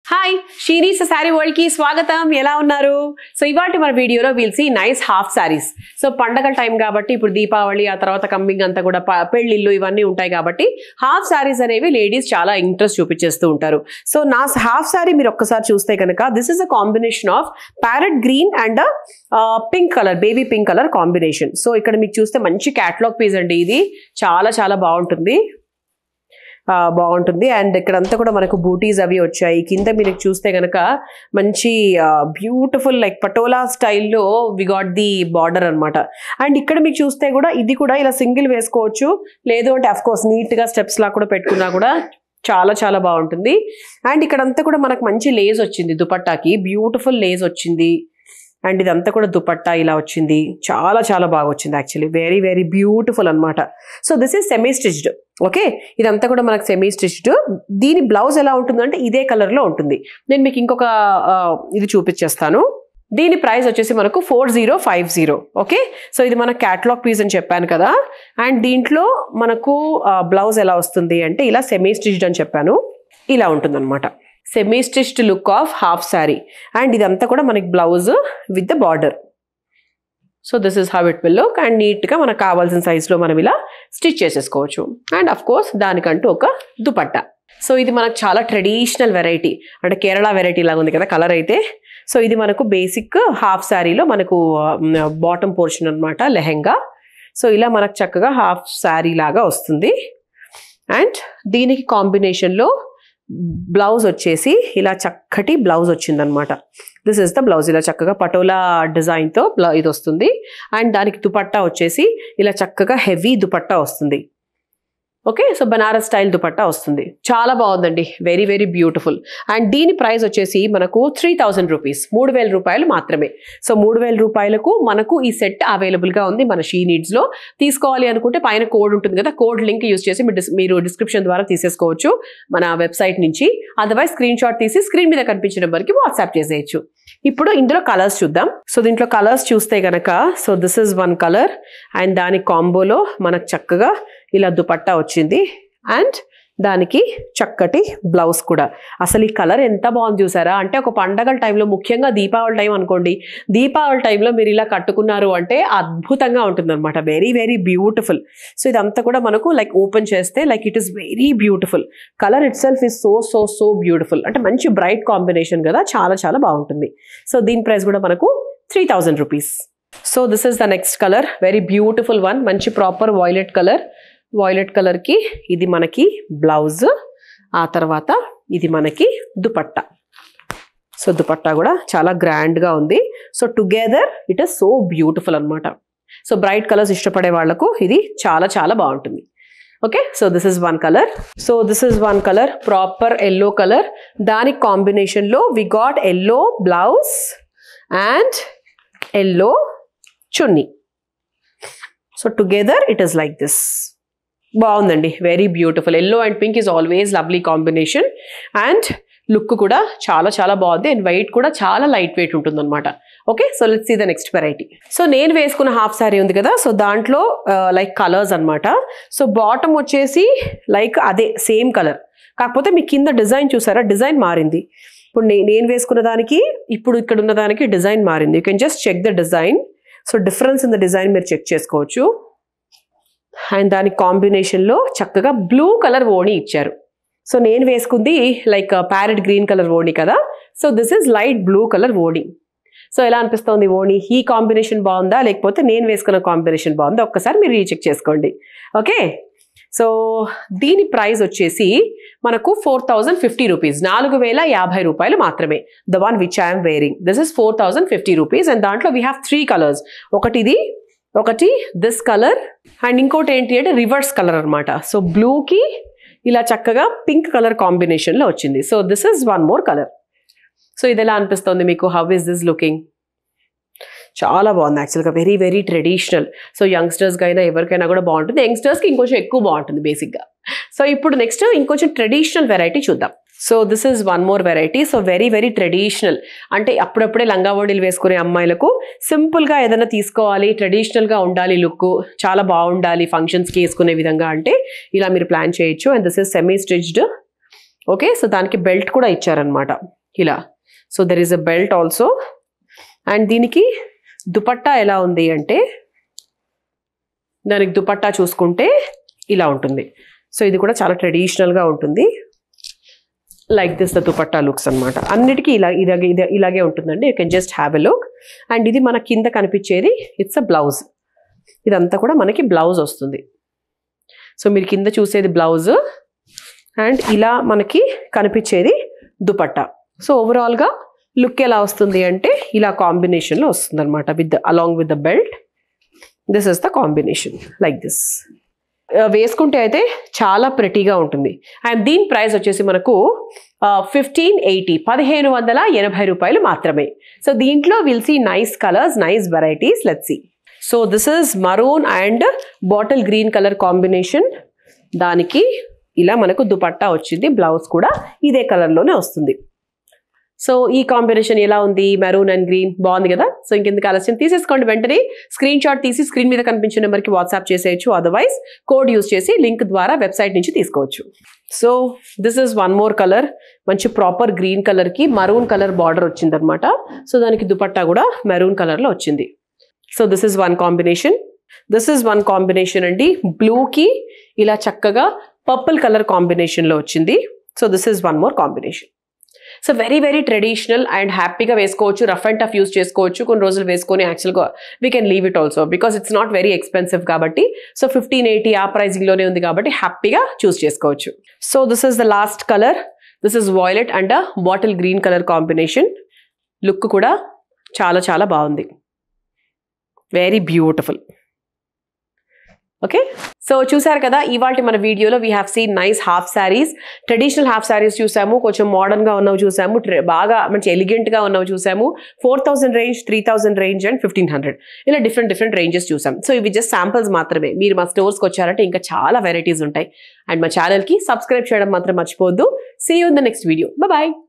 hi షీరీస్ sari world కి స్వాగతం ఎలా ఉన్నారు సో ఇవాటి మన వీడియోలో we'll see nice half saris so పండగ టైం కాబట్టి ఇప్పుడు దీపావళి ఆ తర్వాత కమ్మింగ్ అంతా కూడా ప- పెళ్ళిళ్ళు ఇవన్నీ ఉంటాయి కాబట్టి హాఫ్ శారీస్ అనేవి లేడీస్ చాలా ఇంట్రెస్ట్ చూపించేస్తూ ఉంటారు సో నా హాఫ్ శారీ మీరు ఒక్కసారి చూస్తే కనుక this is a combination of parrot green and pink colour baby pink colour combination so ఇక్కడ మీకు చూస్తే మంచి క్యాటలాగ్ పీస్ అండి ఇది చాలా చాలా బాగుంటుంది ఆ, బాగుంటుంది అండ్ ఇక్కడంతా కూడా మనకు బూటీస్ అవి వచ్చాయి కింద మీరు చూస్తే గనక మంచి బ్యూటిఫుల్ లైక్ పటోలా స్టైల్లో వి గాట్ ది బార్డర్ అన్నమాట అండ్ ఇక్కడ మీకు చూస్తే కూడా ఇది కూడా ఇలా సింగిల్ వేసుకోవచ్చు లేదు అంటే అఫ్ కోర్స్ నీట్ గా స్టెప్స్ లా కూడా పెట్టుకున్నా కూడా చాలా చాలా బాగుంటుంది అండ్ ఇక్కడంతా కూడా మనకు మంచి లేస్ వచ్చింది దుపట్టాకి బ్యూటిఫుల్ లేస్ వచ్చింది అండ్ ఇదంతా కూడా దుపట్టా ఇలా వచ్చింది చాలా చాలా బాగా వచ్చింది యాక్చువల్లీ వెరీ వెరీ బ్యూటిఫుల్ అన్నమాట so this is semi stitched okay ఇదంతా కూడా మనకు సెమీ స్టిచ్డ్ దీని బ్లౌజ్ ఎలా ఉంటుందంటే ఇదే కలర్ లో ఉంటుంది నేను మీకు ఇంకొక ఆ, ఇది చూపించేస్తాను దీని ప్రైస్ వచ్చేసి మనకు four zero five zero okay so ఇది మన క్యాటలాగ్ పీస్ అని చెప్పాను కదా అండ్ దీంట్లో మనకు బ్లౌజ్ ఎలా వస్తుంది అంటే ఇలా సెమీ స్టిచ్డ్ అని చెప్పాను ఇలా ఉంటుందన్నమాట semi stitched look of half sari and ఇదంతా కూడా మనకి blouse with the border so this is how it will look and నీట్గా మనకు కావాల్సిన సైజులో మనం ఇలా స్టిచ్ చేసేసుకోవచ్చు అండ్ అఫ్ కోర్స్ దానికంటూ ఒక దుపట్టా సో ఇది మనకు చాలా ట్రెడిషనల్ వెరైటీ అంటే కేరళ వెరైటీ లాగా ఉంది కదా కలర్ అయితే సో ఇది మనకు బేసిక్ హాఫ్ శారీలో మనకు బాటమ్ పోర్షన్ అన్నమాట లెహెంగా సో ఇలా మనకు చక్కగా హాఫ్ శారీ లాగా వస్తుంది అండ్ దీనికి కాంబినేషన్లో బ్లౌజ్ వచ్చేసి ఇలా చక్కటి బ్లౌజ్ వచ్చిందనమాట దిస్ ఇస్ ద బ్లౌజ్ ఇలా చక్కగా పటోలా డిజైన్తో బ్లౌ ఇది వస్తుంది అండ్ దానికి దుపట్టా వచ్చేసి ఇలా చక్కగా హెవీ దుపట్టా వస్తుంది okay so Banaras style dupatta వస్తుంది చాలా బాగుందండి వెరీ వెరీ బ్యూటిఫుల్ అండ్ దీని ప్రైస్ వచ్చేసి మనకు త్రీ థౌజండ్ రూపీస్ మూడు వేల రూపాయలు మాత్రమే సో మూడు వేల రూపాయలకు మనకు ఈ సెట్ అవైలబుల్గా ఉంది మన షీ నీడ్స్లో తీసుకోవాలి అనుకుంటే పైన కోడ్ ఉంటుంది కదా కోడ్ లింక్ యూస్ చేసి మీరు dis- మీరు డిస్క్రిప్షన్ ద్వారా తీసేసుకోవచ్చు మన వెబ్సైట్ నుంచి అదర్వైజ్ స్క్రీన్ షాట్ తీసి స్క్రీన్ మీద కనిపించిన నెంబర్కి వాట్సాప్ చేసేయచ్చు ఇప్పుడు ఇందులో కలర్స్ చూద్దాం సో దీంట్లో కలర్స్ చూస్తే గనక so this is one colour and దాని కాంబోలో మనకు చక్కగా ఇలా దుపట్టా వచ్చింది అండ్ దానికి చక్కటి బ్లౌజ్ కూడా అసలు ఈ కలర్ ఎంత బాగుంది చూసారా అంటే ఒక పండగల టైంలో ముఖ్యంగా దీపావళి టైం అనుకోండి దీపావళి టైంలో మీరు ఇలా కట్టుకున్నారు అంటే అద్భుతంగా ఉంటుంది అనమాట వెరీ వెరీ బ్యూటిఫుల్ సో ఇదంతా కూడా మనకు లైక్ ఓపెన్ చేస్తే like it is very beautiful colour itself is so so so beautiful అంటే మంచి బ్రైట్ కాంబినేషన్ కదా చాలా చాలా బాగుంటుంది సో దీని ప్రైస్ కూడా మనకు three thousand rupees so this is the next colour very beautiful one మంచి ప్రాపర్ వాయిలెట్ కలర్ వాయిలెట్ కలర్కి ఇది మనకి బ్లౌజ్ ఆ తర్వాత ఇది మనకి దుపట్టా సో దుపట్టా కూడా చాలా గ్రాండ్గా ఉంది so together it is so beautiful అనమాట సో బ్రైట్ కలర్స్ ఇష్టపడే వాళ్ళకు ఇది చాలా చాలా బాగుంటుంది okay so this is one colour so this is one colour proper yellow colour దాని కాంబినేషన్లో we got yellow blouse and yellow chunni so together it is like this బాగుందండి very beautiful yellow and pink is always lovely combination and look కూడా చాలా చాలా బాగుంది and wait కూడా చాలా light weight ఉంటుంది అనమాట okay so let's see the next variety so నేను వేసుకున్న హాఫ్ శారీ ఉంది కదా సో దాంట్లో లైక్ కలర్స్ అన్నమాట సో బాటమ్ వచ్చేసి లైక్ అదే సేమ్ కలర్ కాకపోతే మీ కింద డిజైన్ చూసారా డిజైన్ మారింది ఇప్పుడు నే- నేను వేసుకున్న దానికి ఇప్పుడు ఇక్కడ ఉన్న దానికి డిజైన్ మారింది you can just check the design so difference in the design మీరు చెక్ చేసుకోవచ్చు అండ్ దాని కాంబినేషన్లో చక్కగా బ్లూ కలర్ ఓణి ఇచ్చారు సో నేను వేసుకుంది లైక్ ప్యారెట్ గ్రీన్ కలర్ ఓణి కదా so this is light blue colour ఓణి సో ఎలా అనిపిస్తుంది ఓణి ఈ కాంబినేషన్ బాగుందా లేకపోతే నేను వేసుకున్న కాంబినేషన్ బాగుందా ఒక్కసారి మీరు రీచెక్ చేసుకోండి ఓకే సో దీని ప్రైస్ వచ్చేసి మనకు ఫోర్ థౌజండ్ ఫిఫ్టీ రూపీస్ నాలుగు వేల యాభై రూపాయలు మాత్రమే the one which I'm wearing this is four thousand fifty rupees and దాంట్లో వీ హ్యావ్ త్రీ కలర్స్ ఒకటి ఇది ఒకటి దిస్ కలర్ అండ్ ఇంకోటి ఏంటి అంటే రివర్స్ కలర్ అనమాట సో బ్లూకి ఇలా చక్కగా పింక్ కలర్ కాంబినేషన్లో వచ్చింది so this is one more colour so ఇది ఎలా అనిపిస్తుంది మీకు హౌ ఇస్ దిస్ లుకింగ్ చాలా బాగుంది యాక్చువల్గా వెరీ వెరీ ట్రెడిషనల్ సో యంగ్స్టర్స్కి అయినా ఎవరికైనా కూడా బాగుంటుంది యంగ్స్టర్స్కి ఇంకొంచెం ఎక్కువ బాగుంటుంది బేసిక్గా సో ఇప్పుడు నెక్స్ట్ ఇంకొంచెం ట్రెడిషనల్ వెరైటీ చూద్దాం so this is one more variety so very very traditional అంటే అప్పుడప్పుడే లంగా ఓడీలు వేసుకునే అమ్మాయిలకు సింపుల్గా ఏదైనా తీసుకోవాలి ట్రెడిషనల్గా ఉండాలి లుక్ చాలా బాగుండాలి ఫంక్షన్స్కి వేసుకునే విధంగా అంటే ఇలా మీరు ప్లాన్ చేయొచ్చు and this is semi stitched okay so దానికి బెల్ట్ కూడా ఇచ్చారనమాట ఇలా so there is a belt also and దీనికి దుపట్టా ఎలా ఉంది అంటే దానికి దుపట్టా చూసుకుంటే ఇలా ఉంటుంది సో ఇది కూడా చాలా ట్రెడిషనల్గా ఉంటుంది like this the dupatta looks అనమాట అన్నిటికీ ఇలా ఇలాగే ఇదే ఇలాగే ఉంటుందండి you can just have a look and ఇది మన కింద కనిపించేది ఇట్స్ అ బ్లౌజ్ ఇదంతా కూడా మనకి బ్లౌజ్ వస్తుంది సో మీరు కింద చూసేది బ్లౌజ్ అండ్ ఇలా మనకి కనిపించేది దుపట్టా సో ఓవరాల్గా లుక్ ఎలా వస్తుంది అంటే ఇలా కాంబినేషన్లో వస్తుంది అనమాట with along with the belt this is the combination like this వేసుకుంటే అయితే చాలా ప్రెటీగా ఉంటుంది అండ్ దీని ప్రైస్ వచ్చేసి మనకు ఫిఫ్టీన్ ఎయిటీ పదిహేను వందల ఎనభై రూపాయలు మాత్రమే సో దీంట్లో will see nice colours nice varieties let see so this is maroon and bottle green colour combination దానికి ఇలా మనకు దుపట్టా వచ్చింది బ్లౌజ్ కూడా ఇదే కలర్లోనే వస్తుంది సో ఈ కాంబినేషన్ ఎలా ఉంది మెరూన్ అండ్ గ్రీన్ బాగుంది కదా సో ఇంకెందుకు ఆలస్యం తీసేసుకోండి వెంటనే స్క్రీన్ షాట్ తీసి స్క్రీన్ మీద కనిపించిన నెంబర్కి వాట్సాప్ చేసేయచ్చు అదర్వైజ్ కోడ్ యూస్ చేసి లింక్ ద్వారా వెబ్సైట్ నుంచి తీసుకోవచ్చు so this is one more colour మంచి ప్రాపర్ గ్రీన్ కలర్కి మరూన్ కలర్ బార్డర్ వచ్చిందనమాట సో దానికి దుపట్టా కూడా మెరూన్ కలర్లో వచ్చింది so this is one combination this is one combination అండి బ్లూకి ఇలా చక్కగా పర్పుల్ కలర్ కాంబినేషన్లో వచ్చింది so this is one more combination so very very traditional and హ్యాపీగా వేసుకోవచ్చు రఫ్ అండ్ టఫ్ యూస్ చేసుకోవచ్చు కొన్ని రోజులు వేసుకొని యాక్చువల్గా we can leave it also because it's not very expensive కాబట్టి సో ఫిఫ్టీన్ ఎయిటీ ఆ ప్రైజింగ్లోనే ఉంది కాబట్టి హ్యాపీగా చూస్ చేసుకోవచ్చు so this is the last colour this is violet and bottle green colour combination look కూడా చాలా చాలా బాగుంది వెరీ బ్యూటిఫుల్ ఓకే సో చూసారు కదా ఇవాళ మన వీడియోలో we have seen nice half saris traditional half saris చూసాము కొంచెం మోడర్న్ గా ఉన్నవి చూసాము ట్రె- బాగా మంచి ఎలిగెంట్ గా ఉన్నవి చూసాము four thousand range three thousand range and fifteen hundred ఇలా డిఫరెంట్ డిఫరెంట్ రేంజెస్ చూసాం సో ఇవి జస్ట్ శాంపుల్స్ మాత్రమే మీరు మా స్టోర్స్కి వచ్చారంటే ఇంకా చాలా వెరైటీస్ ఉంటాయి అండ్ మా ఛానల్కి సబ్స్క్రైబ్ చేయడం మాత్రం మర్చిపోవద్దు see you in the next video bye